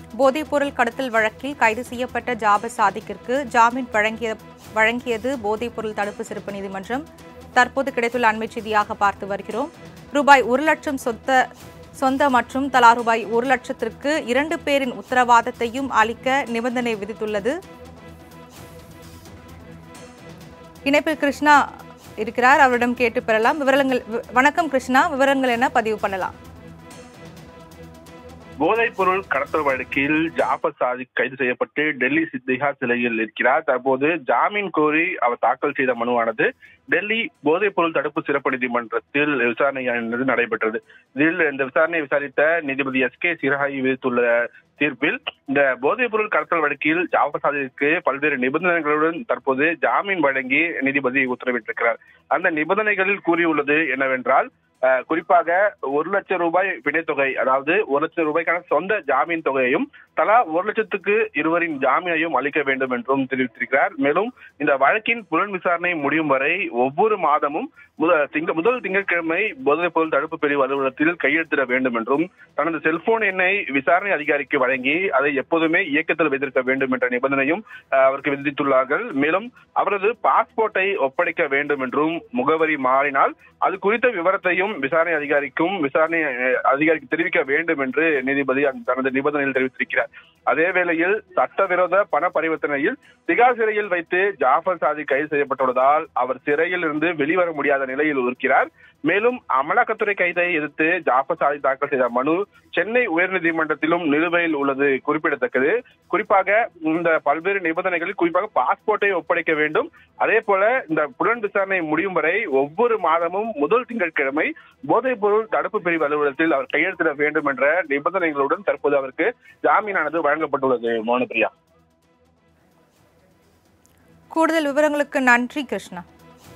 போதைப்பொருள் கடத்தல் வழக்கில் கைது செய்யப்பட்ட ஜாபர் சாதிக்கிற்கு ஜாமீன் வழங்கிய வழங்கியது போதைப்பொருள் தடுப்பு சிறப்பு நீதிமன்றம் தற்போது கிடைத்துள்ள அண்மை செய்தியாக பார்த்து வருகிறோம் ரூபாய் ஒரு லட்சம் சொத்த சொந்த மற்றும் தலா ரூபாய் ஒரு லட்சத்திற்கு இரண்டு பேரின் உத்தரவாதத்தையும் அளிக்க நிபந்தனை விதித்துள்ளது இணைப்பில் கிருஷ்ணா இருக்கிறார் அவரிடம் கேட்டு பெறலாம் விவரங்கள் வி- வணக்கம் கிருஷ்ணா விவரங்கள் என்ன பதிவு பண்ணலாம் போதைப் பொருள் கடத்தல் வழக்கில் ஜாஃபர் சாதிக் கைது செய்யப்பட்டு டெல்லி சித்திகா சிலையில் இருக்கிறார் தற்போது ஜாமீன் கோரி அவர் தாக்கல் செய்த மனுவானது டெல்லி போதைப் பொருள் தடுப்பு சிறப்பு நீதிமன்றத்தில் விசாரணையானது நடைபெற்றது இதில் இந்த விசாரணையை விசாரித்த நீதிபதி எஸ் கே சிரஹாயி விதித்துள்ள தீர்ப்பில் இந்த போதைப் பொருள் கடத்தல் வழக்கில் ஜாஃபர் சாதிக்கு பல்வேறு நிபந்தனைகளுடன் தற்போது ஜாமீன் வழங்கி நீதிபதி உத்தரவிட்டிருக்கிறார் அந்த நிபந்தனைகளில் கூறியுள்ளது என்னவென்றால் அஹ், குறிப்பாக ஒரு லட்சம் ரூபாய் பிணைத்தொகை அதாவது ஒரு லட்சம் ரூபாய்க்கான சொந்த ஜாமீன் தொகையையும் தலா ஒரு லட்சத்துக்கு இருவரின் ஜாமீனையும் அளிக்க வேண்டும் என்றும் தெரிவித்திருக்கிறார் மேலும் இந்த வழக்கின் புலன் விசாரணை முடியும் வரை ஒவ்வொரு மாதமும் முத- திங்க முதல் திங்கட்கிழமை போதைப் பொருள் தடுப்பு பிரிவு அலுவலகத்தில் கையெழுத்திட வேண்டும் என்றும் தனது செல்போன் எண்ணை விசாரணை அதிகாரிக்கு வழங்கி அதை எப்போதுமே இயக்கத்தில் வைத்திருக்க வேண்டும் என்ற நிபந்தனையும் அஹ், அவருக்கு விதித்துள்ளார்கள் மேலும் அவரது பாஸ்போர்ட்டை ஒப்படைக்க வேண்டும் என்றும் முகவரி மாறினால் அது குறித்த விவரத்தையும் விசாரணை அதிகாரிக்கும் விசாரணை அஹ், அதிகாரிக்கு தெரிவிக்க வேண்டும் என்று நீதிபதி அந்த- தனது நிபந்தனையில் தெரிவித்திருக்கிறார் அதே வேளையில் சட்டவிரோத பண பரிவர்த்தனையில் திகார் சிறையில் வைத்து ஜாஃபர் சாதி கைது செய்யப்பட்டுள்ளதால் அவர் சிறையில் இருந்து வெளிவர முடியாத நிலையில் இருக்கிறார் மேலும் அமலாக்கத்துறை கைதை எதிர்த்து ஜாஃபர் சாதி தாக்கல் செய்த மனு சென்னை உயர்நீதிமன்றத்திலும் நிலுவையில் உள்ளது குறிப்பிடத்தக்கது குறிப்பாக இந்த பல்வேறு நிபந்தனைகளில் குறிப்பாக பாஸ்போர்ட்டை ஒப்படைக்க வேண்டும் அதே போல இந்த புலன் விசாரணை முடியும் வரை ஒவ்வொரு மாதமும் முதல் திங்கட்கிழமை போதைப் பொருள் தடுப்பு பிரிவு அலுவலகத்தில் அவர் கையெழுத்திட வேண்டும் என்ற நிபந்தனைகளுடன் தற்போது அவருக்கு ஜாமீனானது வழங்கப்பட்டுள்ளது மோனபிரியா கூடுதல் விவரங்களுக்கு நன்றி கிருஷ்ணா